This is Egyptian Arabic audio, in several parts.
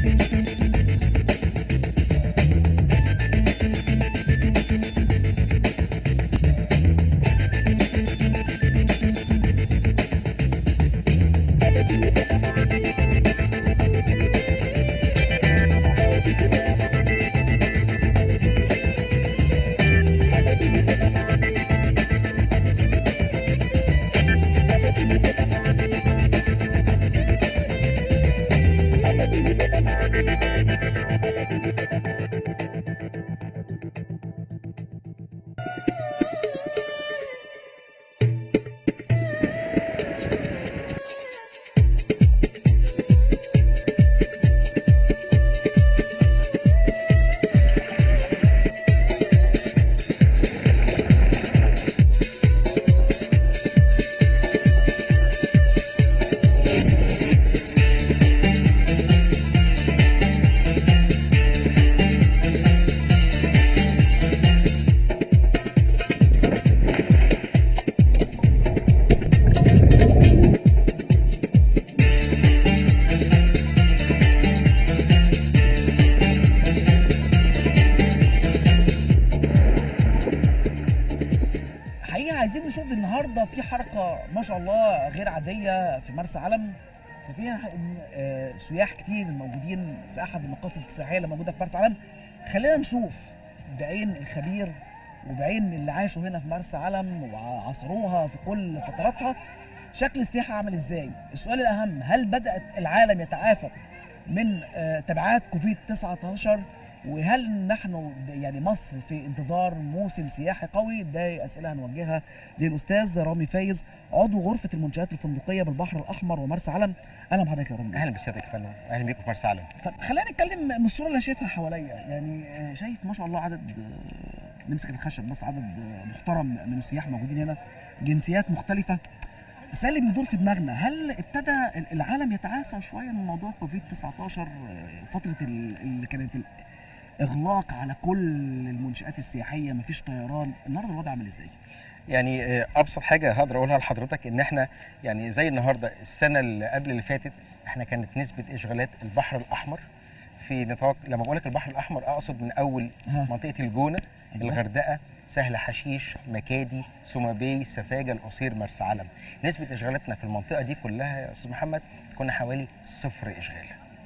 حقيقة عايزين نشوف النهارده في حركة ما شاء الله غير عادية في مرسى علم شايفين إن، آه، سياح كتير موجودين في أحد المقاصد السياحية اللي موجودة في مرسى علم خلينا نشوف بعين الخبير وبعين اللي عاشوا هنا في مرسى علم وعصروها في كل فتراتها شكل السياحة عامل ازاي؟ السؤال الأهم هل بدأت العالم يتعافى من آه، تبعات كوفيد 19 وهل نحن يعني مصر في انتظار موسم سياحي قوي ده اسئله هنوجهها للاستاذ رامي فايز عضو غرفه المنشات الفندقيه بالبحر الاحمر ومرسى علم اهلا بحضرتك يا رامي اهلا بسيادتك يا فندم اهلا بيكم في مرسى علم طب خلينا نتكلم من الصوره اللي أنا شايفها حواليا يعني آه، شايف ما شاء الله عدد آه، نمسك الخشب بس عدد آه، محترم من السياح موجودين هنا جنسيات مختلفه بس اللي بيدور في دماغنا هل ابتدى العالم يتعافى شويه من موضوع كوفيد 19 آه، فتره ال- اللي كانت الاغلاق على كل المنشات السياحيه مفيش طيران النهارده الوضع عامل ازاي؟ يعني آه، ابسط حاجه هقدر اقولها لحضرتك ان احنا يعني زي النهارده السنه اللي قبل اللي فاتت احنا كانت نسبه اشغالات البحر الاحمر في نطاق لما بقول لك البحر الاحمر اقصد من اول ها. منطقه الجونه أيوة. الغردقه سهل حشيش مكادي سومابي سفاجه القصير مرسى علم نسبه اشغالاتنا في المنطقه دي كلها يا استاذ محمد كنا حوالي صفر اشغال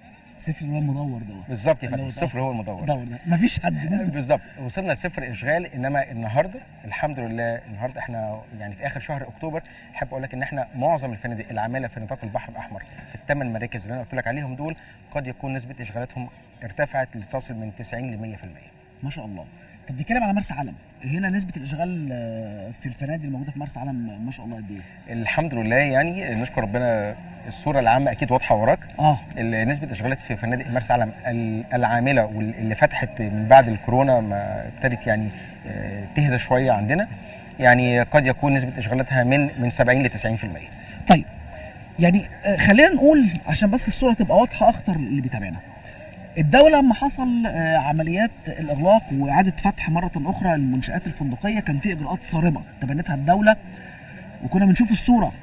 صفر اللي هو المدور دوت بالظبط يا اللي فندم هو الصفر هو المدور الدور ده مفيش حد نسبه بالظبط وصلنا لصفر اشغال انما النهارده الحمد لله النهارده احنا يعني في اخر شهر اكتوبر احب اقول لك ان احنا معظم الفنادق العامله في نطاق البحر الاحمر في الثمان مراكز اللي انا قلت لك عليهم دول قد يكون نسبه اشغالاتهم ارتفعت لتصل من 90 ل 100% ما شاء الله طب نتكلم على مرسى علم هنا نسبه الاشغال آه، في الفنادق الموجوده في مرسى علم ما شاء الله قد ايه؟ الحمد لله يعني نشكر ربنا الصوره العامه اكيد واضحه وراك اه ال- نسبه اشغالات في فنادق مرسى علم ال- العامله واللي فتحت من بعد الكورونا ما ابتدت يعني آه، تهدى شويه عندنا يعني قد يكون نسبه اشغالاتها من من 70 ل 90% طيب يعني آه، خلينا نقول عشان بس الصوره تبقى واضحه اكتر اللي بيتابعنا الدولة لما حصل آه، عمليات الإغلاق وإعادة فتح مرة أخرى المنشآت الفندقية كان في إجراءات صارمة تبنتها الدولة وكنا بنشوف الصورة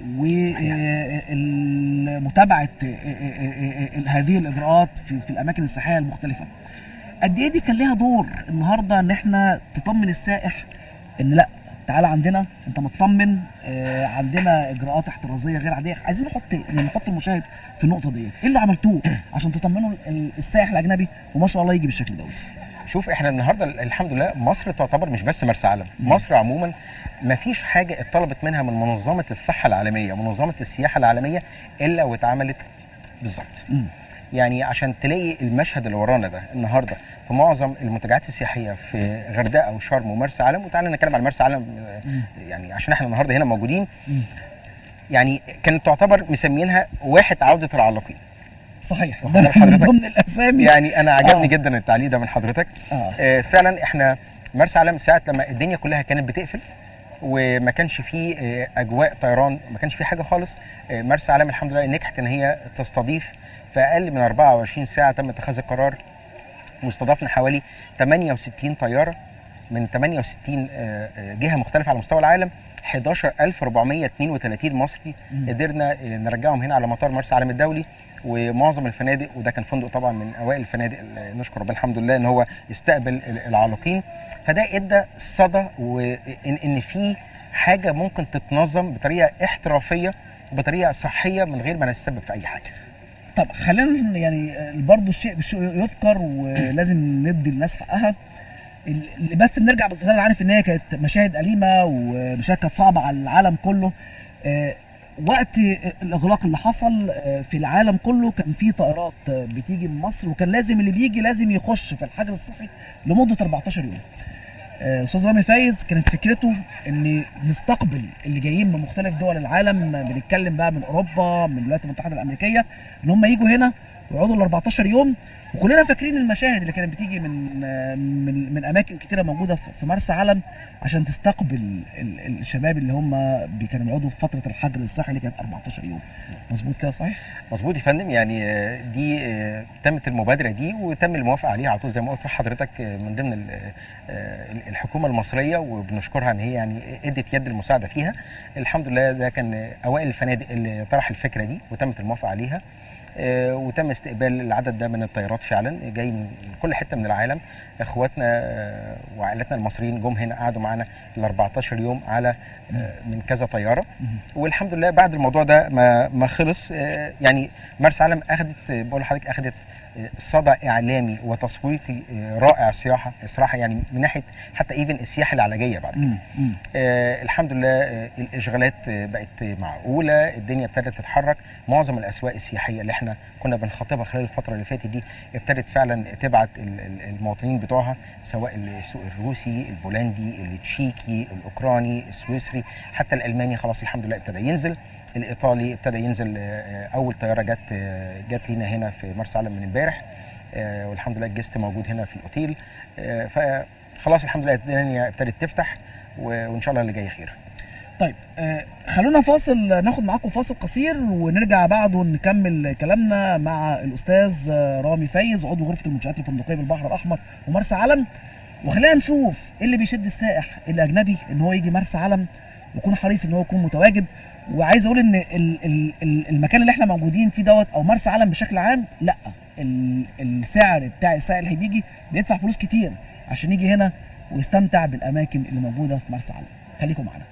ومتابعة هذه الإجراءات في, في الأماكن السياحية المختلفة قد إيه دي كان ليها دور النهاردة إن إحنا تطمن السائح إن لأ تعالى عندنا انت مطمن آه، عندنا اجراءات احترازيه غير عاديه عايزين نحط يعني نحط المشاهد في النقطه ديت ايه اللي عملتوه عشان تطمنوا ال- السائح الاجنبي وما شاء الله يجي بالشكل دوت شوف احنا النهارده الحمد لله مصر تعتبر مش بس مرسى علم مصر عموما ما فيش حاجه اتطلبت منها من منظمه الصحه العالميه منظمه السياحه العالميه الا واتعملت بالظبط مم. يعني عشان تلاقي المشهد اللي ورانا ده النهارده في معظم المنتجعات السياحيه في غردقه وشرم ومرسى علم وتعالى نتكلم عن مرسى علم آه، يعني عشان احنا النهارده هنا موجودين مم. يعني كانت تعتبر مسمينها واحه عوده العلاقين صحيح واخد ده بال من حضرتك؟ ضمن الاسامي يعني انا عجبني آه. جدا التعليق ده من حضرتك اه آه، فعلا احنا مرسى علم ساعه لما الدنيا كلها كانت بتقفل وما كانش فيه آه، اجواء طيران ما كانش فيه حاجه خالص آه، مرسى علم الحمد لله نجحت ان هي تستضيف في اقل من 24 ساعه تم اتخاذ القرار واستضافنا حوالي 68 طياره من 68 آه، آه، جهه مختلفه على مستوى العالم 11432 مصري مم. قدرنا آه، نرجعهم هنا على مطار مرسى علم الدولي ومعظم الفنادق وده كان فندق طبعا من اوائل الفنادق اللي نشكر ربنا الحمد لله ان هو استقبل ال- العالقين فده ادى صدى وان ان في حاجه ممكن تتنظم بطريقه احترافيه بطريقه صحيه من غير ما نتسبب في اي حاجه طب خلينا يعني برضه الشيء بالشيء يذكر ولازم ندي الناس حقها اللي بس بنرجع بس انا عارف ان هي كانت مشاهد اليمه ومشاهد كانت صعبه على العالم كله آه، وقت الاغلاق اللي حصل آه، في العالم كله كان في طائرات آه، بتيجي من مصر وكان لازم اللي بيجي لازم يخش في الحجر الصحي لمده 14 يوم آه، استاذ رامي فايز كانت فكرته ان نستقبل اللي جايين من مختلف دول العالم بنتكلم بقى من اوروبا من الولايات المتحده الامريكيه ان هم يجوا هنا ويقعدوا ال 14 يوم وكلنا فاكرين المشاهد اللي كانت بتيجي من آه، من من اماكن كتيره موجوده في في مرسى علم عشان تستقبل ال- ال- الشباب اللي هم بي- كانوا بيقعدوا في فتره الحجر الصحي اللي كانت 14 يوم مظبوط كده صحيح؟ مظبوط يا فندم يعني آه، دي آه، تمت المبادره دي وتم الموافقه عليها على طول زي ما قلت لحضرتك آه، من ضمن ال- آه، الحكومه المصريه وبنشكرها ان هي يعني ادت يد المساعده فيها الحمد لله ده كان اوائل الفنادق اللي طرح الفكره دي وتمت الموافقه عليها آه، وتم استقبال العدد ده من الطيارات فعلا جاي من كل حته من العالم اخواتنا آه، وعائلتنا المصريين جم هنا قعدوا معانا ال 14 يوم على آه، من كذا طياره مهم. والحمد لله بعد الموضوع ده ما ما خلص آه، يعني مرسى علم اخذت آه، بقول لحضرتك اخذت آه، صدى اعلامي وتسويقي آه، رائع صراحه صراحه يعني من ناحيه حتى ايفن السياحه العلاجيه بعد كده مم. مم. آه الحمد لله آه الاشغالات آه بقت معقوله الدنيا ابتدت تتحرك معظم الاسواق السياحيه اللي احنا كنا بنخاطبها خلال الفتره اللي فاتت دي ابتدت فعلا تبعت ال- ال- المواطنين بتوعها سواء السوق الروسي البولندي التشيكي الاوكراني السويسري حتى الالماني خلاص الحمد لله ابتدى ينزل الايطالي ابتدى ينزل آه، آه، اول طياره جت آه، جت لينا هنا في مرسى علم من امبارح آه، والحمد لله الجست موجود هنا في الاوتيل آه، فخلاص الحمد لله الدنيا ابتدت تفتح و- وان شاء الله اللي جاي خير طيب آه خلونا فاصل ناخد معاكم فاصل قصير ونرجع بعده نكمل كلامنا مع الاستاذ آه، رامي فايز عضو غرفه المنشات الفندقيه بالبحر الاحمر ومرسى علم وخلينا نشوف ايه اللي بيشد السائح الاجنبي ان هو يجي مرسى علم ويكون حريص ان هو يكون متواجد وعايز اقول ان ال ال ال المكان اللي احنا موجودين فيه دوت او مرسى علم بشكل عام لا ال السعر بتاع السائح اللي بيجي بيدفع فلوس كتير عشان يجي هنا ويستمتع بالاماكن اللي موجوده في مرسى علم خليكم معانا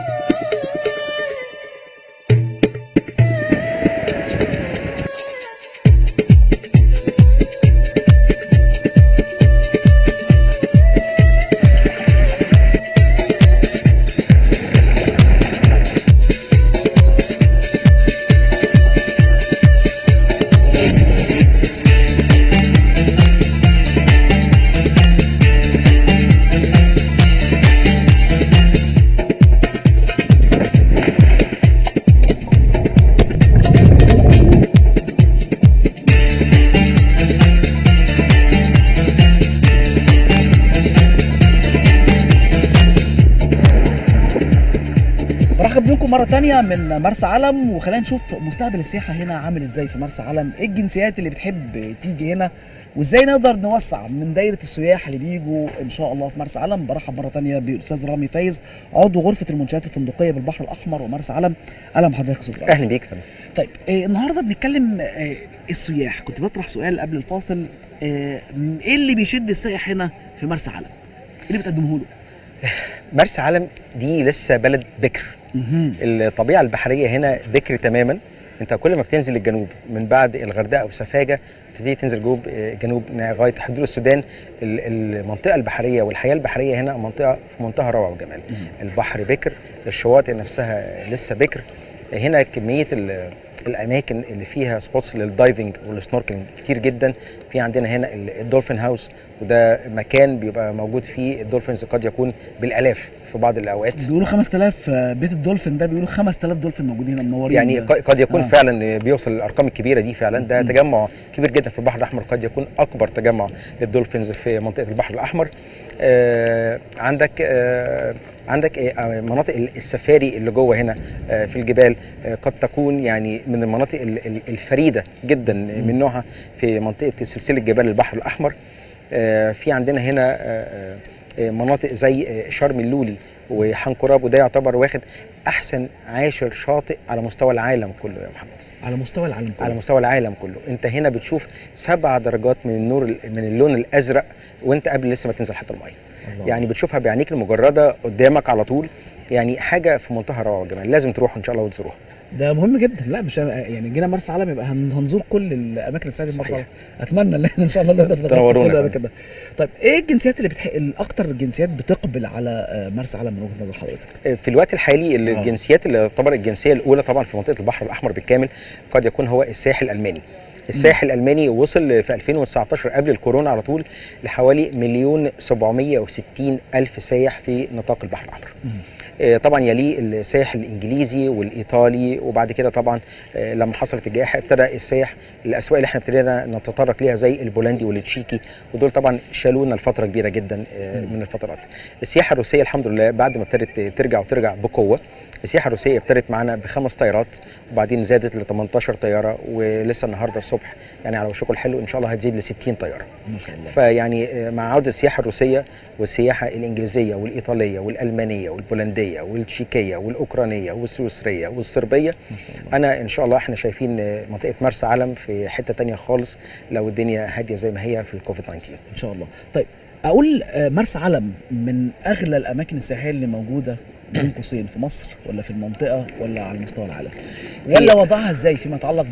برحب بكم مرة تانية من مرسى علم وخلينا نشوف مستقبل السياحة هنا عامل ازاي في مرسى علم، ايه الجنسيات اللي بتحب تيجي هنا وازاي نقدر نوسع من دايرة السياح اللي بيجوا ان شاء الله في مرسى علم، برحب مرة تانية بالاستاذ رامي فايز عضو غرفة المنشآت الفندقية بالبحر الاحمر ومرسى علم، اهلا بحضرتك يا استاذ رامي. اهلا بيك يا فندم طيب آه النهارده بنتكلم آه السياح، كنت بطرح سؤال قبل الفاصل آه م- ايه اللي بيشد السائح هنا في مرسى علم؟ ايه اللي بتقدمه له؟ مرسى علم دي لسه بلد بكر مهم. الطبيعه البحريه هنا بكر تماما انت كل ما بتنزل الجنوب من بعد الغردقه وسفاجه تبتدي تنزل جنوب آه، جنوب لغايه حدود السودان ال- المنطقه البحريه والحياه البحريه هنا منطقه في منتهى الروعه والجمال مهم. البحر بكر الشواطئ نفسها لسه بكر هنا كميه ال- الاماكن اللي فيها سبوتس للدايفنج والسنوركلينج كتير جدا في عندنا هنا ال- الدولفين هاوس وده مكان بيبقى موجود فيه الدولفينز قد يكون بالالاف في بعض الاوقات بيقولوا 5000 آه، بيت الدولفين ده بيقولوا 5000 دولفين موجودين هنا منورين يعني ق- قد يكون آه. آه. فعلا بيوصل للارقام الكبيره دي فعلا ده مم. تجمع كبير جدا في البحر الاحمر قد يكون اكبر تجمع للدولفينز في منطقه البحر الاحمر آه عندك آه عندك آه مناطق ال- السفاري اللي جوه هنا آه في الجبال آه قد تكون يعني من المناطق ال- ال- الفريده جدا من نوعها في منطقه سلسله جبال البحر الاحمر آه في عندنا هنا آه آه، مناطق زي آه، شرم اللولي وحنكراب وده يعتبر واخد احسن عاشر شاطئ على مستوى العالم كله يا محمد على مستوى العالم كله على مستوى العالم كله انت هنا بتشوف سبع درجات من النور من اللون الازرق وانت قبل لسه ما تنزل حتى الميه الله. يعني بتشوفها بعينيك المجرده قدامك على طول يعني حاجه في منتهى الروعه والجمال لازم تروحوا ان شاء الله وتزوروها ده مهم جدا لا مش يعني جينا مرسى علم يبقى هن- هنزور كل الاماكن السياحيه في مرسى صحيح. علم اتمنى ان احنا ان شاء الله نقدر نغطي تنورونا كل كمان. الاماكن ده طيب ايه الجنسيات اللي بتح... الاكتر الجنسيات بتقبل على آه، مرسى علم من وجهه نظر حضرتك في الوقت الحالي اللي آه. الجنسيات اللي تعتبر الجنسيه الاولى طبعا في منطقه البحر الاحمر بالكامل قد يكون هو الساحل الالماني الساحل الالماني وصل في 2019 قبل الكورونا على طول لحوالي مليون 760 الف سايح في نطاق البحر الاحمر مم. آه، طبعا يليه الساحل الانجليزي والايطالي وبعد كده طبعا آه، لما حصلت الجائحه ابتدى السايح الاسواق اللي احنا ابتدينا نتطرق ليها زي البولندي والتشيكي ودول طبعا شالونا لفتره كبيره جدا آه، مم. من الفترات السياحه الروسيه الحمد لله بعد ما ابتدت ترجع وترجع بقوه السياحه الروسيه ابتدت معانا بخمس طيارات وبعدين زادت ل 18 طياره ولسه النهارده الصبح يعني على وشكل الحلو ان شاء الله هتزيد ل 60 طياره ما شاء الله فيعني آه، مع عوده السياحه الروسيه والسياحه الانجليزيه والايطاليه والالمانيه والبولنديه والتشيكيه والاوكرانيه والسويسريه والصربيه ما شاء الله انا ان شاء الله احنا شايفين آه، منطقه مرسى علم في حته تانية خالص لو الدنيا هاديه زي ما هي في الكوفيد 19 ان شاء الله طيب اقول آه، مرسى علم من اغلى الاماكن السياحيه اللي موجوده بين قوسين في مصر ولا في المنطقه ولا على مستوى العالم ولا وضعها ازاي فيما يتعلق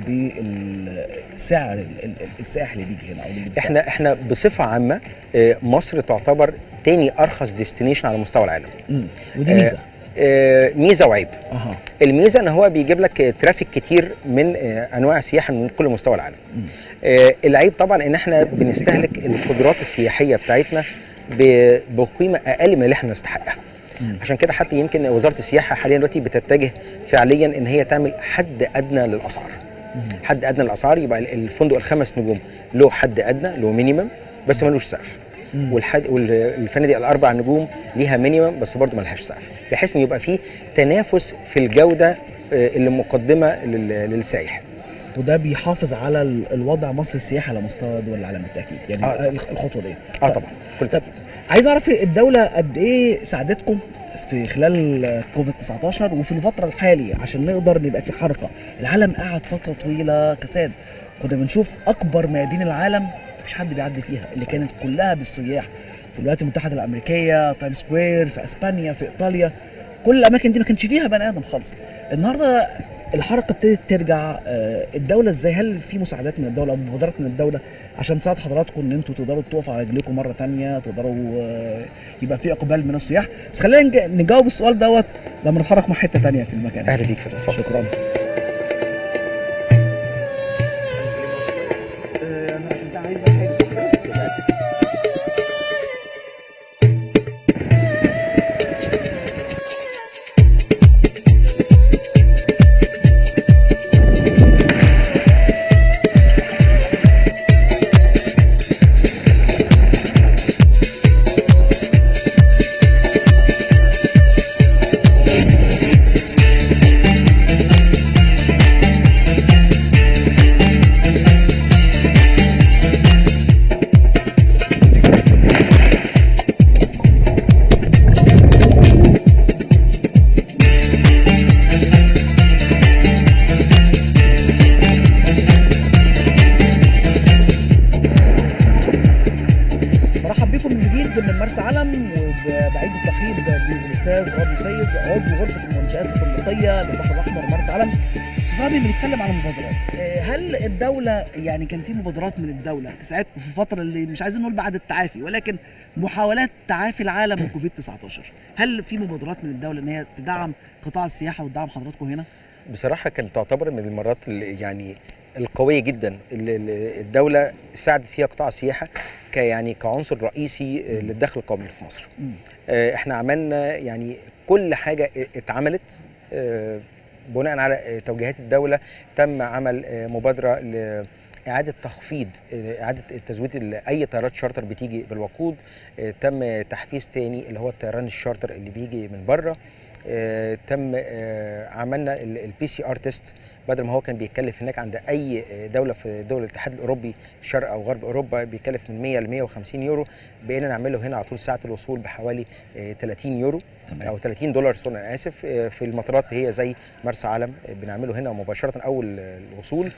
بالسعر ال- ال- السائح اللي بيجي هنا او اللي بيدفع؟ احنا احنا بصفه عامه آه، مصر تعتبر تاني ارخص ديستنيشن على مستوى العالم مم. ودي آه، ميزه آه، ميزه وعيب اها الميزه ان هو بيجيب لك آه، ترافيك كتير من آه، انواع السياحه من كل مستوى العالم مم. آه، العيب طبعا ان احنا بنستهلك القدرات السياحيه بتاعتنا ب- بقيمه اقل من اللي احنا نستحقها مم. عشان كده حتى يمكن وزاره السياحه حاليا دلوقتي بتتجه فعليا ان هي تعمل حد ادنى للاسعار مم. حد ادنى للاسعار يبقى الفندق الخمس نجوم له حد ادنى له مينيمم بس ملوش سقف مم. والحد والفنادق الاربع نجوم ليها مينيمم بس برضه ملهاش سقف بحيث ان يبقى في تنافس في الجوده آه، اللي مقدمه لل- للسائح وده بيحافظ على ال- الوضع مصر السياحه على مستوى دول العالم بالتاكيد يعني آه. آه. الخطوه دي اه طب- طبعا كل طب تاكيد عايز اعرف الدوله قد ايه ساعدتكم في خلال كوفيد 19 وفي الفتره الحاليه عشان نقدر نبقى في حركه العالم قعد فتره طويله كساد كنا بنشوف اكبر ميادين العالم مفيش حد بيعدي فيها اللي صح. كانت كلها بالسياح في الولايات المتحده الامريكيه تايم سكوير في اسبانيا في ايطاليا كل الاماكن دي ما كانش فيها بني ادم خالص النهارده الحركه ابتدت ترجع آه، الدوله ازاي هل في مساعدات من الدوله او مبادرات من الدوله عشان تساعد حضراتكم ان انتوا تقدروا تقفوا على رجليكم مره تانية تقدروا آه، يبقى في اقبال من السياح بس خلينا نج- نجاوب السؤال دوت لما نتحرك مع حته تانية في المكان اهلا بيك فندم اتفضل شكرا مرحب بكم من جديد من مرسى علم وبعيد الترحيب بالاستاذ راضي فايز عضو غرفه المنشات الفندقيه بالبحر الاحمر مرسى علم. استاذ راضي بنتكلم على مبادرات، آه، هل الدوله يعني كان في مبادرات من الدوله تساعدكم في الفتره اللي مش عايزين نقول بعد التعافي ولكن محاولات تعافي العالم من كوفيد 19 هل في مبادرات من الدوله ان هي تدعم قطاع السياحه وتدعم حضراتكم هنا؟ بصراحه كانت تعتبر من المرات اللي يعني القويه جدا اللي اللي الدوله ساعدت فيها قطاع السياحه ك يعني كعنصر رئيسي آه، للدخل القومي في مصر مم. آه، احنا عملنا يعني كل حاجه اتعملت آه، بناء على آه، توجيهات الدوله تم عمل آه، مبادره لاعاده تخفيض آه، اعاده تزويد ال- اي طيارات شارتر بتيجي بالوقود آه، تم تحفيز تاني اللي هو الطيران الشارتر اللي بيجي من بره آه، تم آه، عملنا البي سي ار تيست بدل ما هو كان بيتكلف هناك عند اي آه، دوله في دول الاتحاد الاوروبي شرق او غرب اوروبا بيكلف من 100 ل 150 يورو بقينا نعمله هنا على طول ساعه الوصول بحوالي آه، 30 يورو تمام او 30 دولار سوري انا اسف آه، في المطارات هي زي مرسى علم آه، بنعمله هنا مباشره اول آه، الوصول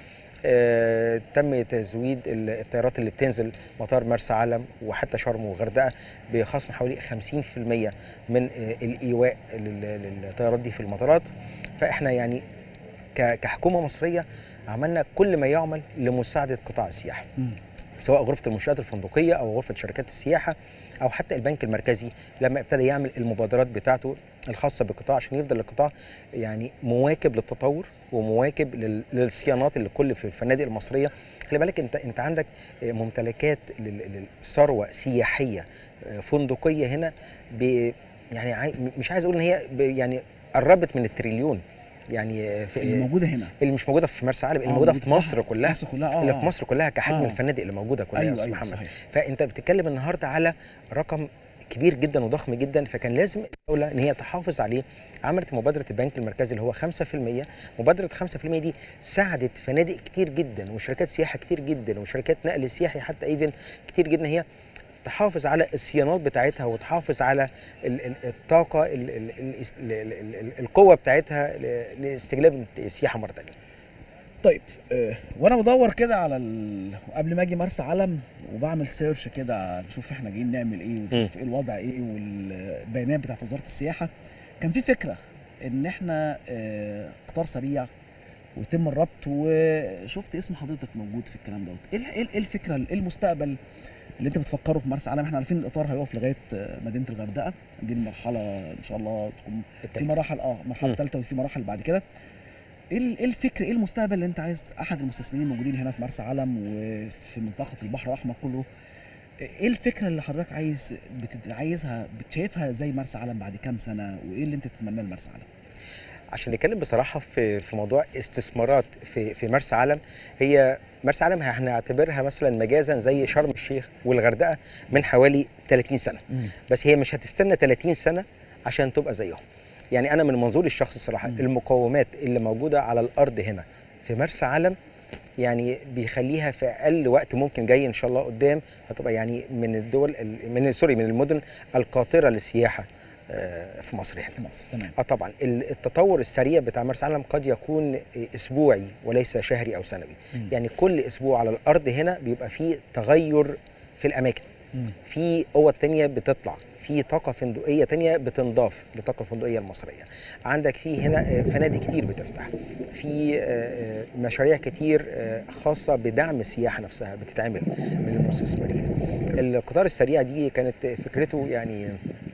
آه، تم تزويد ال- الطيارات اللي بتنزل مطار مرسى علم وحتى شرم وغردقه بخصم حوالي 50% من آه، الايواء لل- للطيارات دي في المطارات فاحنا يعني ك- كحكومه مصريه عملنا كل ما يعمل لمساعده قطاع السياحه مم. سواء غرفه المنشات الفندقيه او غرفه شركات السياحه او حتى البنك المركزي لما ابتدى يعمل المبادرات بتاعته الخاصه بالقطاع عشان يفضل القطاع يعني مواكب للتطور ومواكب لل- للصيانات اللي كل في الفنادق المصريه خلي بالك انت انت عندك ممتلكات لل- للثروه سياحيه فندقيه هنا ب يعني عاي- مش عايز اقول ان هي ب- يعني قربت من التريليون يعني في اللي موجوده هنا اللي مش موجوده في مرسى علم اللي آه، موجوده موجود في مصر كلها مصر كلها اه اللي في آه. مصر كلها كحجم آه. الفنادق اللي موجوده كلها يا ايوه استاذ ايوه محمد صحيح فانت بتتكلم النهارده على رقم كبير جدا وضخم جدا فكان لازم الدوله ان هي تحافظ عليه عملت مبادره البنك المركزي اللي هو 5% مبادره 5% دي ساعدت فنادق كتير جدا وشركات سياحه كتير جدا وشركات نقل سياحي حتى ايفن كتير جدا هي تحافظ على الصيانات بتاعتها وتحافظ على ال- ال- الطاقه ال- ال- ال- ال- ال- ال- القوه بتاعتها ل- لاستجلاب السياحه مره ثانيه طيب آه، وانا بدور كده على ال... قبل ما اجي مرسى علم وبعمل سيرش كده نشوف احنا جايين نعمل ايه ونشوف ايه الوضع ايه والبيانات بتاعت وزاره السياحه كان في فكره ان احنا آه، قطار سريع ويتم الربط وشفت اسم حضرتك موجود في الكلام دوت ايه ال- ايه ال- إيه الفكره ايه المستقبل اللي انت بتفكره في مرسى علم احنا عارفين القطار هيقف لغايه آه، مدينه الغردقه دي المرحله ان شاء الله تكون في التالتة. مراحل اه مرحله مم. ثالثه وفي مراحل بعد كده ايه ال- ايه الفكر ايه المستقبل اللي انت عايز احد المستثمرين الموجودين هنا في مرسى علم وفي منطقه البحر الاحمر كله ايه الفكره اللي حضرتك عايز بتد... عايزها بتشايفها زي مرسى علم بعد كام سنه وايه اللي انت تتمناه لمرسى علم عشان نتكلم بصراحه في في موضوع استثمارات في في مرسى علم هي مرسى علم هنعتبرها مثلا مجازا زي شرم الشيخ والغردقه من حوالي 30 سنه بس هي مش هتستنى 30 سنه عشان تبقى زيهم يعني انا من منظوري الشخصي الصراحه مم. المقومات اللي موجوده على الارض هنا في مرسى علم يعني بيخليها في اقل وقت ممكن جاي ان شاء الله قدام هتبقى يعني من الدول ال- من سوري من المدن القاطره للسياحه آه، في مصر هنا في مصر تمام اه طبعا ال- التطور السريع بتاع مرسى علم قد يكون اسبوعي وليس شهري او سنوي مم. يعني كل اسبوع على الارض هنا بيبقى فيه تغير في الاماكن مم. في قوة تانية بتطلع في طاقة فندقية تانية بتنضاف للطاقة الفندقية المصرية عندك في هنا آه، فنادق كتير بتفتح في آه، آه، مشاريع كتير آه، خاصة بدعم السياحة نفسها بتتعمل من المستثمرين القطار السريع دي كانت فكرته يعني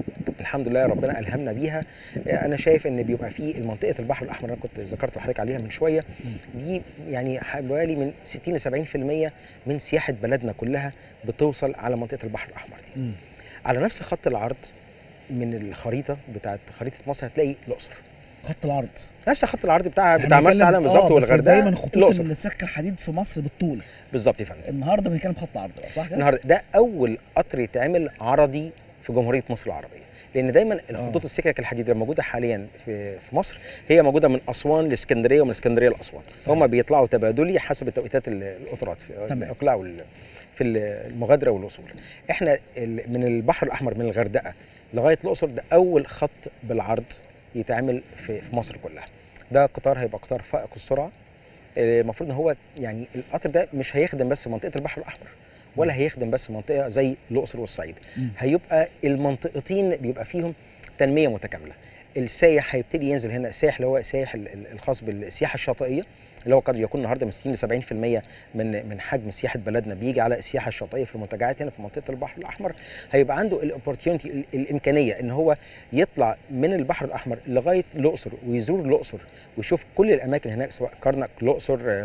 الحمد لله ربنا الهمنا بيها آه، انا شايف ان بيبقى في منطقه البحر الاحمر انا كنت ذكرت لحضرتك عليها من شويه دي يعني حوالي من 60 ل 70% من سياحه بلدنا كلها بتوصل على منطقه البحر الاحمر دي مم. على نفس خط العرض من الخريطه بتاعت خريطه مصر هتلاقي الاقصر خط العرض نفس خط العرض بتاع إحنا بتاع مرسى بنتكلم- علم بالظبط آه، بس والغردقه دايما خطوط الاقصر السكه الحديد في مصر بالطول بالظبط يا فندم النهارده بنتكلم خط عرض بقى صح كده؟ النهارده ده اول قطر يتعمل عرضي في جمهوريه مصر العربيه لان دايما الخطوط آه. السكك الحديديه الموجوده حاليا في في مصر هي موجوده من اسوان لاسكندريه ومن اسكندريه لاسوان صحيح. هم بيطلعوا تبادلي حسب توقيتات ال- القطارات في تمام. الاقلاع وال- في المغادره والوصول احنا ال- من البحر الاحمر من الغردقه لغايه الاقصر ده اول خط بالعرض يتعمل في في مصر كلها ده قطار هيبقى قطار فائق السرعه آه، المفروض ان هو يعني القطر ده مش هيخدم بس منطقه البحر الاحمر ولا هيخدم بس منطقه زي الاقصر والصعيد مم. هيبقى المنطقتين بيبقى فيهم تنميه متكامله السايح هيبتدي ينزل هنا السايح اللي هو السايح ال- ال- الخاص بالسياحه الشاطئيه اللي هو قد يكون النهارده من 60 ل 70% من من حجم سياحه بلدنا بيجي على السياحه الشاطئيه في المنتجعات هنا في منطقه البحر الاحمر هيبقى عنده الاوبورتيونتي الامكانيه ان هو يطلع من البحر الاحمر لغايه الاقصر ويزور الاقصر ويشوف كل الاماكن هناك سواء كرنك الاقصر آه،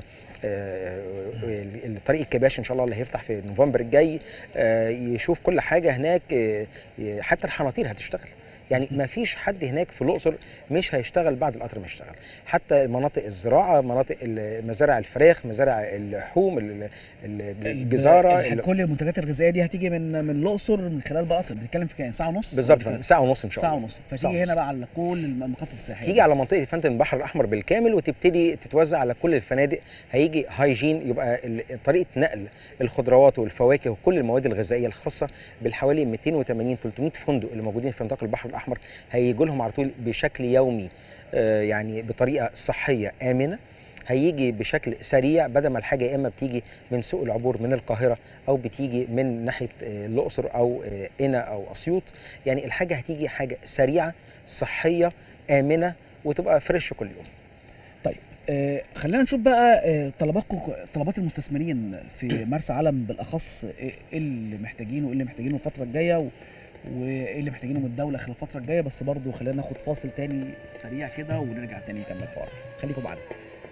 آه، الطريق الكباش ان شاء الله اللي هيفتح في نوفمبر الجاي آه، يشوف كل حاجه هناك آه، حتى الحناطير هتشتغل يعني ما فيش حد هناك في الاقصر مش هيشتغل بعد القطر ما يشتغل حتى مناطق الزراعه مناطق ال- مزارع الفراخ مزارع اللحوم ال- ال- الجزاره ال- ال- كل المنتجات الغذائيه دي هتيجي من من الاقصر من خلال بقى قطر بنتكلم في كام ساعه ونص بالظبط ولا يا فندم، كام؟ ساعه ونص ان شاء ساعه الله ونص ساعة فتيجي ونص. هنا بقى على كل المقاصد السياحيه تيجي على منطقه فندم البحر الاحمر بالكامل وتبتدي تتوزع على كل الفنادق هيجي هايجين يبقى ال- طريقه نقل الخضروات والفواكه وكل المواد الغذائيه الخاصه بالحوالي 280 300 فندق اللي موجودين في نطاق البحر الاحمر هيجوا لهم على طول بشكل يومي آه، يعني بطريقه صحيه امنه هيجي بشكل سريع بدل ما الحاجه يا اما بتيجي من سوق العبور من القاهره او بتيجي من ناحيه آه، الاقصر او آه، قنا او اسيوط يعني الحاجه هتيجي حاجه سريعه صحيه امنه وتبقى فريش كل يوم آه خلينا نشوف بقى آه طلباتكم طلبات المستثمرين في مرسى علم بالاخص ايه إيه اللي محتاجينه وايه اللي محتاجينه الفتره الجايه و- وايه اللي محتاجينه من الدوله خلال الفتره الجايه بس برضو خلينا ناخد فاصل تاني سريع كده ونرجع تاني نكمل حوار خليكم معانا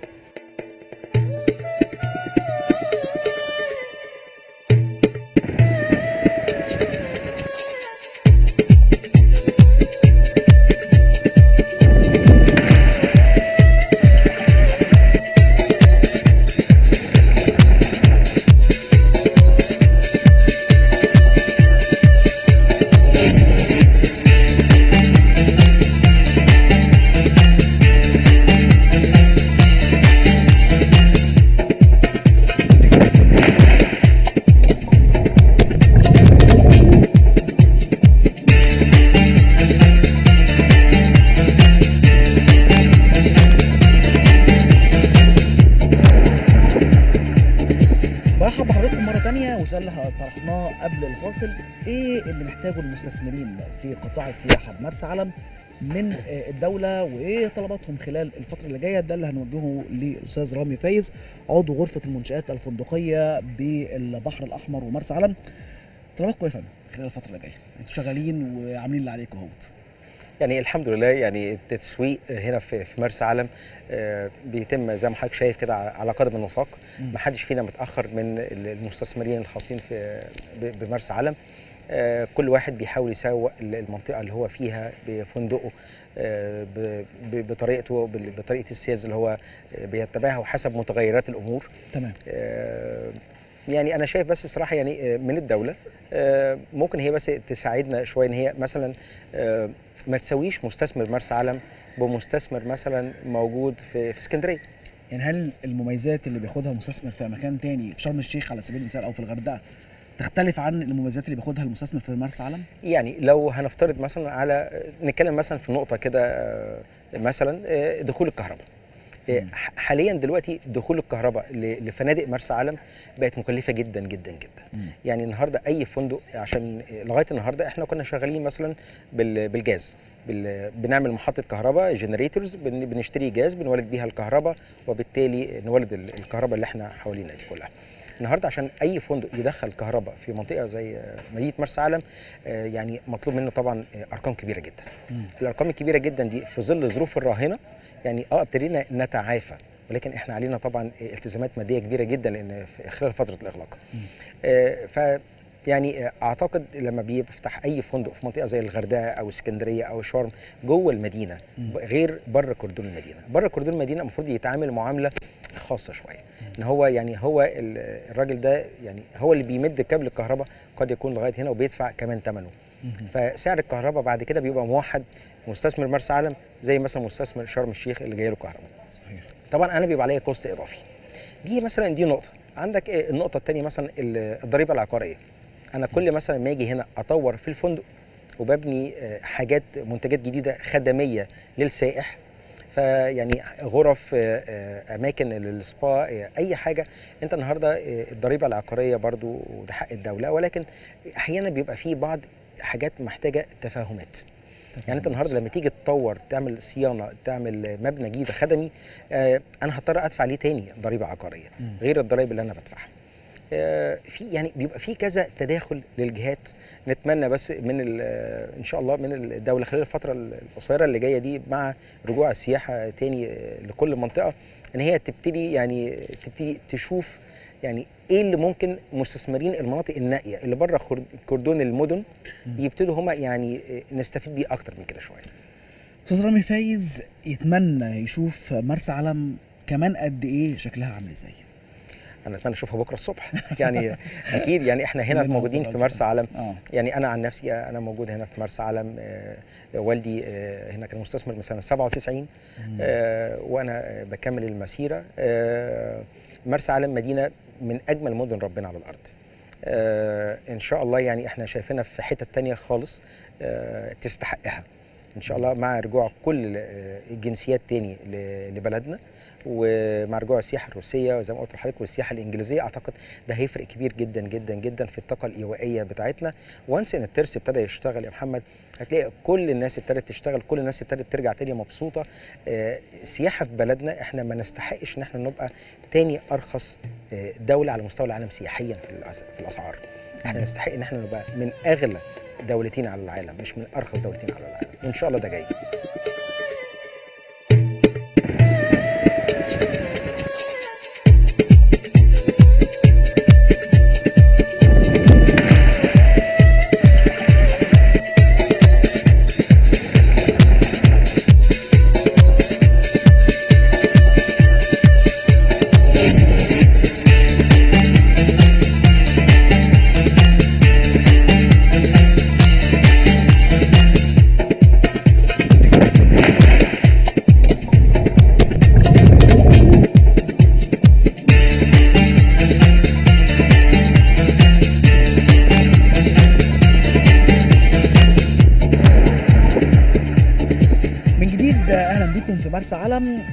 برحب بحضراتكم مرة تانية وسؤال اللي طرحناه قبل الفاصل ايه اللي محتاجه المستثمرين في قطاع السياحة بمرسى علم من آه، الدولة وايه طلباتهم خلال الفترة اللي جاية ده اللي هنوجهه للأستاذ رامي فايز عضو غرفة المنشآت الفندقية بالبحر الأحمر ومرسى علم طلباتكم ايه يا فندم خلال الفترة اللي جاية انتوا شغالين وعاملين اللي عليكم اهوت يعني الحمد لله يعني التسويق هنا في في مرسى علم آه، بيتم زي ما حضرتك شايف كده على على قدم وساق مم. ما حدش فينا متاخر من المستثمرين الخاصين في ب- بمرسى علم آه، كل واحد بيحاول يسوق المنطقه اللي هو فيها بفندقه آه، ب- ب- بطريقته بال- بطريقه السيلز اللي هو آه، بيتبعها وحسب متغيرات الامور تمام آه، يعني انا شايف بس صراحه يعني آه، من الدوله آه، ممكن هي بس تساعدنا شويه ان هي مثلا آه، ما تسويش مستثمر مرسى علم بمستثمر مثلا موجود في في اسكندريه يعني هل المميزات اللي بياخدها المستثمر في مكان تاني في شرم الشيخ على سبيل المثال او في الغردقة تختلف عن المميزات اللي بياخدها المستثمر في مرسى علم؟ يعني لو هنفترض مثلا على نتكلم مثلا في نقطه كده آه، مثلا آه، دخول الكهرباء آه، مم. ح- حاليا دلوقتي دخول الكهرباء ل- لفنادق مرسى علم بقت مكلفه جدا جدا جدا مم. يعني النهارده اي فندق عشان لغايه النهارده احنا كنا شغالين مثلا بال- بالجاز بال- بنعمل محطه كهرباء جنريتورز بنشتري جاز بنولد بيها الكهرباء وبالتالي نولد ال- الكهرباء اللي احنا حوالينا دي كلها النهارده عشان اي فندق يدخل كهرباء في منطقه زي آه، مدينه مرسى علم آه، يعني مطلوب منه طبعا آه، ارقام كبيره جدا مم. الارقام الكبيره جدا دي في ظل الظروف الراهنه يعني اه ابتدينا نتعافى ولكن احنا علينا طبعا التزامات ماديه كبيره جدا لان في خلال فتره الاغلاق مم. آه ف يعني آه، اعتقد لما بيفتح اي فندق في منطقه زي الغردقه او اسكندريه او شرم جوه المدينه مم. غير بره كوردون المدينه بره كوردون المدينه المفروض يتعامل معامله خاصه شويه ان هو يعني هو ال- الراجل ده يعني هو اللي بيمد كابل الكهرباء قد يكون لغايه هنا وبيدفع كمان ثمنه مم. فسعر الكهرباء بعد كده بيبقى موحد مستثمر مرسى علم زي مثلا مستثمر شرم الشيخ اللي جاي له كهرباء صحيح طبعا انا بيبقى عليا كوست اضافي دي مثلا دي نقطه عندك إيه النقطه الثانيه مثلا ال- الضريبه العقاريه انا كل مثلا ما اجي هنا اطور في الفندق وببني آه، حاجات منتجات جديده خدميه للسائح فيعني غرف آه، آه، اماكن للسبا آه، اي حاجه انت النهارده آه، الضريبه العقاريه برضو وده حق الدوله ولكن احيانا بيبقى فيه بعض حاجات محتاجه تفاهمات يعني انت النهارده لما تيجي تطور تعمل صيانه تعمل مبنى جديد خدمي آه، انا هضطر ادفع عليه تاني ضريبه عقاريه مم. غير الضرائب اللي انا بدفعها آه، في يعني بيبقى في كذا تداخل للجهات نتمنى بس من ال- آه، ان شاء الله من الدوله خلال الفتره القصيره اللي جايه دي مع رجوع السياحه تاني آه، لكل منطقه ان هي تبتدي يعني تبتدي تشوف يعني ايه اللي ممكن مستثمرين المناطق النائيه اللي بره خر- كردون المدن مم. يبتدوا هما يعني آه، نستفيد بيه اكتر من كده شويه استاذ رامي فايز يتمنى يشوف مرسى علم كمان قد ايه شكلها عامل ازاي انا اتمنى اشوفها بكره الصبح يعني اكيد يعني احنا هنا كلنا موجودين وصلنا في مرسى علم اه يعني انا عن نفسي انا موجود هنا في مرسى علم آه، والدي آه، هنا كان مستثمر من سنه 97 مم. آه، وانا آه، بكمل المسيره آه، مرسى علم مدينه من اجمل مدن ربنا على الارض آه، ان شاء الله يعني احنا شايفينها في حته تانية خالص آه، تستحقها ان شاء الله مع رجوع كل آه، الجنسيات تاني ل- لبلدنا ومع رجوع السياحه الروسيه وزي ما قلت لحضرتك والسياحه الانجليزيه اعتقد ده هيفرق كبير جدا جدا جدا في الطاقه الايوائيه بتاعتنا وانس ان الترس ابتدى يشتغل يا محمد هتلاقي كل الناس ابتدت تشتغل كل الناس ابتدت ترجع تاني مبسوطه آه، السياحه في بلدنا احنا ما نستحقش ان احنا نبقى تاني ارخص آه، دوله على مستوى العالم سياحيا في الأس- في الاسعار احنا مم. نستحق ان احنا نبقى من اغلى دولتين على العالم مش من ارخص دولتين على العالم وان شاء الله ده جاي من جديد اهلا بكم في مرسى علم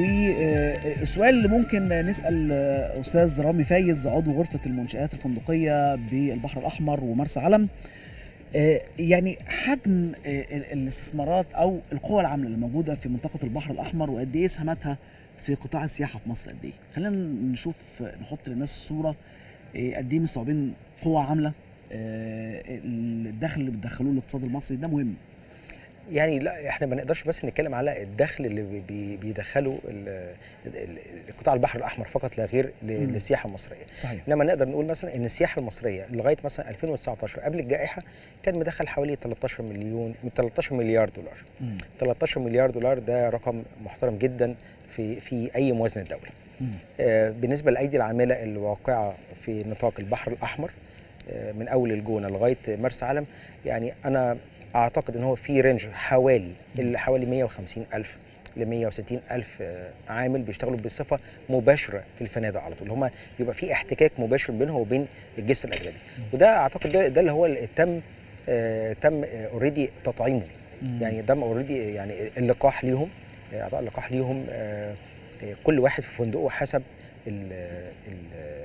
والسؤال اللي ممكن نسال استاذ رامي فايز عضو غرفه المنشات الفندقيه بالبحر الاحمر ومرسى علم آه، يعني حجم آه، ال- الاستثمارات او القوى العامله اللي موجوده في منطقه البحر الاحمر وقد ايه سهمتها في قطاع السياحه في مصر قد ايه خلينا نشوف نحط للناس الصوره آه، قد ايه مستوعبين قوى عامله آه، الدخل اللي بتدخلوه الاقتصاد المصري ده مهم يعني لا احنا ما نقدرش بس نتكلم على الدخل اللي بي- بي بيدخله ال- ال- قطاع البحر الاحمر فقط لا غير ل- مم. للسياحه المصريه صحيح انما نقدر نقول مثلا ان السياحه المصريه لغايه مثلا 2019 قبل الجائحه كان مدخل حوالي 13 مليون من 13 مليار دولار مم. 13 مليار دولار ده رقم محترم جدا في في اي موازنه دوله مم. آه، بالنسبه للايدي العامله الواقعه في نطاق البحر الاحمر آه، من اول الجونه لغايه مرسى علم يعني انا اعتقد ان هو في رينج حوالي اللي حوالي 150 الف ل 160 الف آه، عامل بيشتغلوا بصفه مباشره في الفنادق على طول هم بيبقى في احتكاك مباشر بينهم وبين الجسر الاجنبي وده اعتقد ده, ده اللي هو اللي تم آه، تم اوريدي تطعيمه مم. يعني ده اوريدي يعني اللقاح ليهم آه، اعطاء اللقاح ليهم آه، آه، كل واحد في فندقه حسب ال ال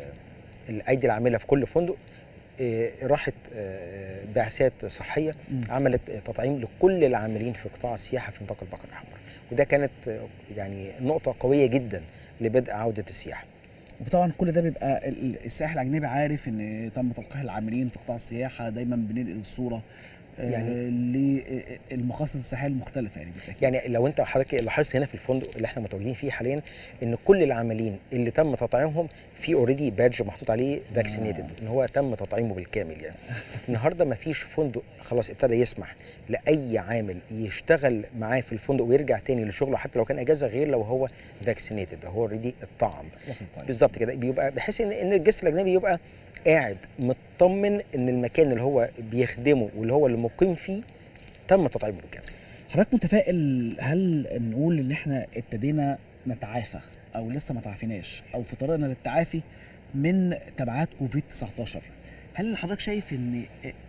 الايدي العامله في كل فندق آه، راحت آه، بعثات صحيه مم. عملت تطعيم لكل العاملين في قطاع السياحه في نطاق البحر الاحمر وده كانت آه، يعني نقطه قويه جدا لبدء عوده السياحه وطبعا كل ده بيبقى ال- السائح الاجنبي عارف ان تم تلقيح العاملين في قطاع السياحه دايما بننقل الصوره يعني- يعني للمقاصد السياحيه المختلفه يعني بالتاكيد يعني لو انت حضرتك لاحظت هنا في الفندق اللي احنا متواجدين فيه حاليا ان كل العاملين اللي تم تطعيمهم في اوريدي بادج محطوط عليه فاكسينيتد ان هو تم تطعيمه بالكامل يعني النهارده ما فيش فندق خلاص ابتدى يسمح لاي عامل يشتغل معاه في الفندق ويرجع تاني لشغله حتى لو كان اجازه غير لو هو فاكسينيتد هو اوريدي اتطعم واخد طيب. بالظبط كده بيبقى بحيث ان ان الجسر الاجنبي يبقى قاعد مطمن ان المكان اللي هو بيخدمه واللي هو اللي مقيم فيه تم تطعيمه بالكامل حضرتك متفائل هل نقول ان احنا ابتدينا نتعافى او لسه ما تعافيناش او في طريقنا للتعافي من تبعات كوفيد 19 هل حضرتك شايف ان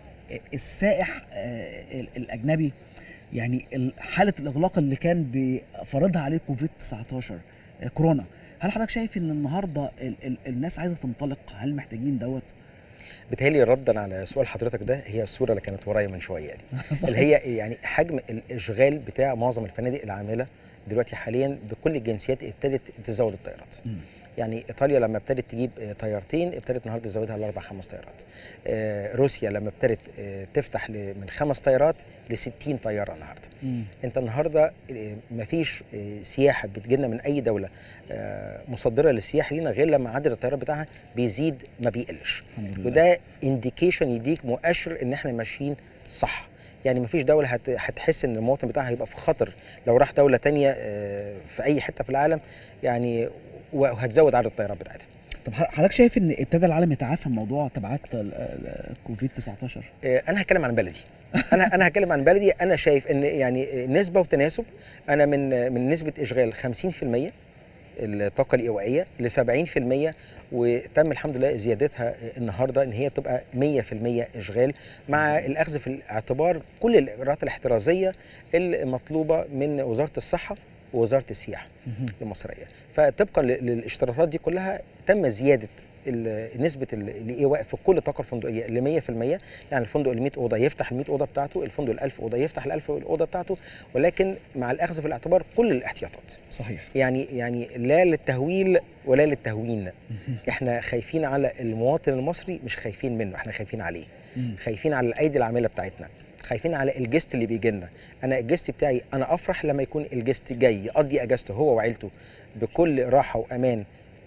السائح آه، ال- الاجنبي يعني ال- حاله الاغلاق اللي كان بيفرضها عليه كوفيد 19 آه، كورونا هل حضرتك شايف ان النهارده ال ال الناس عايزه تنطلق هل محتاجين دوت بتهيألي ردا على سؤال حضرتك ده هي الصوره اللي كانت ورايا من شويه دي اللي هي يعني حجم الاشغال بتاع معظم الفنادق العامله دلوقتي حاليا بكل الجنسيات ابتدت تزود الطيارات مم. يعني ايطاليا لما ابتدت تجيب آه، طيارتين ابتدت النهارده تزودها لاربع خمس طيارات آه، روسيا لما ابتدت آه، تفتح ل- من خمس طيارات ل 60 طياره النهارده مم. انت النهارده آه، مفيش آه، سياحه بتجيلنا من اي دوله آه، مصدره للسياحه لينا غير لما عدد الطيارات بتاعها بيزيد ما بيقلش الحمد لله وده انديكيشن يديك مؤشر ان احنا ماشيين صح يعني مفيش دوله هت... هتحس ان المواطن بتاعها هيبقى في خطر لو راح دوله تانية آه، في اي حته في العالم يعني وهتزود عدد الطيارات بتاعتها طب حضرتك شايف ان ابتدى العالم يتعافى من موضوع تبعات ال- ال- الكوفيد 19 آه، انا هتكلم عن بلدي انا انا هتكلم عن بلدي انا شايف ان يعني نسبه وتناسب انا من من نسبه اشغال 50% الطاقه الايوائيه ل 70% وتم الحمد لله زيادتها النهارده ان هي بتبقى 100% اشغال مع الاخذ في الاعتبار كل الاجراءات الاحترازيه المطلوبه من وزاره الصحه ووزاره السياحه مهم. المصريه فطبقا ل- للاشتراطات دي كلها تم زياده ال- نسبه ال- الايواء في كل الطاقه الفندقيه ل 100% يعني الفندق ال 100 اوضه يفتح ال 100 اوضه بتاعته الفندق ال 1000 اوضه يفتح ال 1000 اوضه بتاعته ولكن مع الاخذ في الاعتبار كل الاحتياطات صحيح يعني يعني لا للتهويل ولا للتهوين مهم. احنا خايفين على المواطن المصري مش خايفين منه احنا خايفين عليه مم. خايفين على الايدي العامله بتاعتنا خايفين على الجست اللي بيجي لنا انا الجست بتاعي انا افرح لما يكون الجست جاي يقضي اجازته هو وعيلته بكل راحه وامان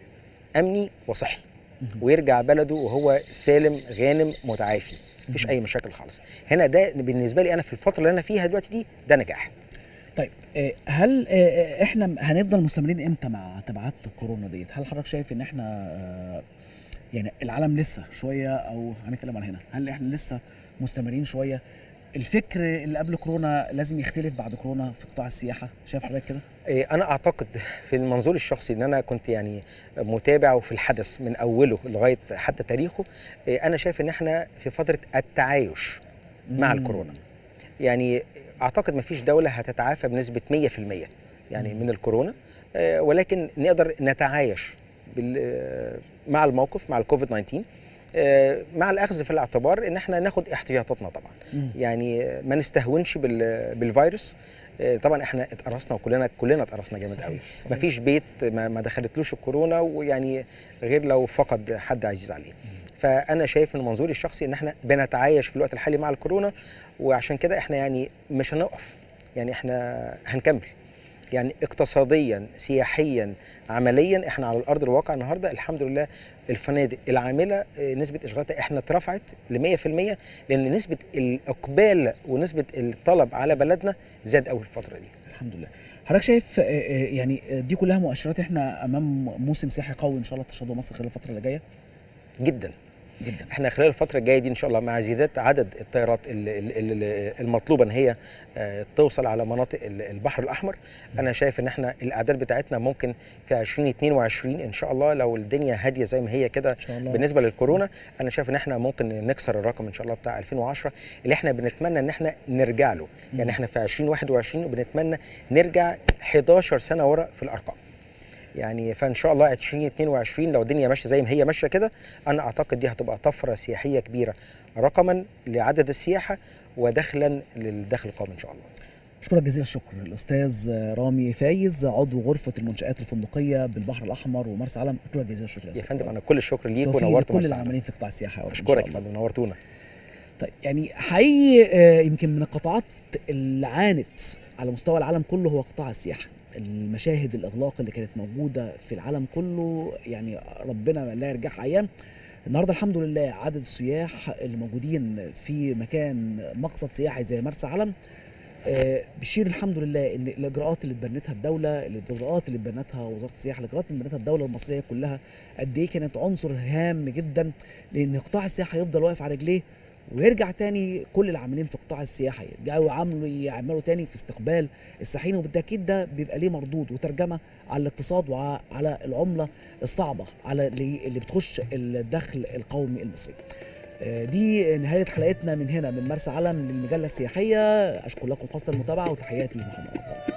امني وصحي مهم. ويرجع بلده وهو سالم غانم متعافي مفيش مهم. اي مشاكل خالص هنا ده بالنسبه لي انا في الفتره اللي انا فيها دلوقتي دي ده نجاح طيب آه، هل آه، آه، احنا هنفضل مستمرين امتى مع تبعات كورونا ديت؟ هل حضرتك شايف ان احنا آه، يعني العالم لسه شويه او هنتكلم عن هنا، هل احنا لسه مستمرين شويه؟ الفكر اللي قبل كورونا لازم يختلف بعد كورونا في قطاع السياحه، شايف حضرتك كده؟ إيه، انا اعتقد في المنظور الشخصي ان انا كنت يعني متابع وفي الحدث من اوله لغايه حتى تاريخه إيه، انا شايف ان احنا في فتره التعايش مع مم. الكورونا يعني اعتقد ما فيش دوله هتتعافى بنسبه 100% يعني مم. من الكورونا آه، ولكن نقدر نتعايش بال- آه، مع الموقف مع الكوفيد 19 آه، مع الاخذ في الاعتبار ان احنا ناخد احتياطاتنا طبعا مم. يعني ما نستهونش بال- بالفيروس آه، طبعا احنا اتقرصنا وكلنا كلنا اتقرصنا جامد قوي صحيح صحيح. مفيش بيت ما, ما دخلتلوش الكورونا ويعني غير لو فقد حد عزيز عليه فانا شايف من منظوري الشخصي ان احنا بنتعايش في الوقت الحالي مع الكورونا وعشان كده احنا يعني مش هنقف يعني احنا هنكمل يعني اقتصاديا سياحيا عمليا احنا على الارض الواقع النهارده الحمد لله الفنادق العامله آه، نسبه اشغالاتها احنا اترفعت ل 100% لان نسبه الاقبال ونسبه الطلب على بلدنا زاد قوي في الفتره دي الحمد لله. حضرتك شايف آه، آه، يعني آه، دي كلها مؤشرات احنا امام موسم سياحي قوي ان شاء الله تشهده مصر خلال الفتره اللي جايه؟ جدا جدا. احنا خلال الفتره الجايه دي ان شاء الله مع زيادة عدد الطيارات ال- ال- ال- المطلوبه ان هي آه، توصل على مناطق ال- البحر الاحمر انا شايف ان احنا الاعداد بتاعتنا ممكن في 2022 ان شاء الله لو الدنيا هاديه زي ما هي كده ان شاء الله. بالنسبه للكورونا انا شايف ان احنا ممكن نكسر الرقم ان شاء الله بتاع 2010 اللي احنا بنتمنى ان احنا نرجع له يعني احنا في 2021 وبنتمنى نرجع 11 سنه ورا في الارقام يعني فان شاء الله 2022 لو الدنيا ماشيه زي ما هي ماشيه كده انا اعتقد دي هتبقى طفره سياحيه كبيره رقما لعدد السياحه ودخلا للدخل القومي ان شاء الله اشكرك جزيل الشكر الاستاذ رامي فايز عضو غرفه المنشات الفندقيه بالبحر الاحمر ومرسى علم اشكرك جزيل الشكر يا أستاذ فندم رامي. انا كل الشكر ليك توفيق ونورت لكل مرسى علم. العاملين في قطاع السياحه يا رب ان شاء اشكرك يا الله فندم نورتونا طيب يعني حقيقي آه، يمكن من القطاعات اللي عانت على مستوى العالم كله هو قطاع السياحه المشاهد الاغلاق اللي كانت موجوده في العالم كله يعني ربنا لا يرجعها ايام النهارده الحمد لله عدد السياح اللي موجودين في مكان مقصد سياحي زي مرسى علم آه، بيشير الحمد لله ان الاجراءات اللي اتبنتها الدوله الاجراءات اللي اتبنتها وزاره السياحه الاجراءات اللي اتبنتها الدوله المصريه كلها قد ايه كانت عنصر هام جدا لان قطاع السياحه يفضل واقف على رجليه ويرجع تاني كل العاملين في قطاع السياحه يرجعوا يعملوا يعملوا تاني في استقبال السائحين وبالتاكيد ده بيبقى ليه مردود وترجمه على الاقتصاد وعلى العمله الصعبه على اللي اللي بتخش الدخل القومي المصري. آه، دي نهايه حلقتنا من هنا من مرسى علم للمجله السياحيه اشكر لكم حسن المتابعه وتحياتي محمد عبد الله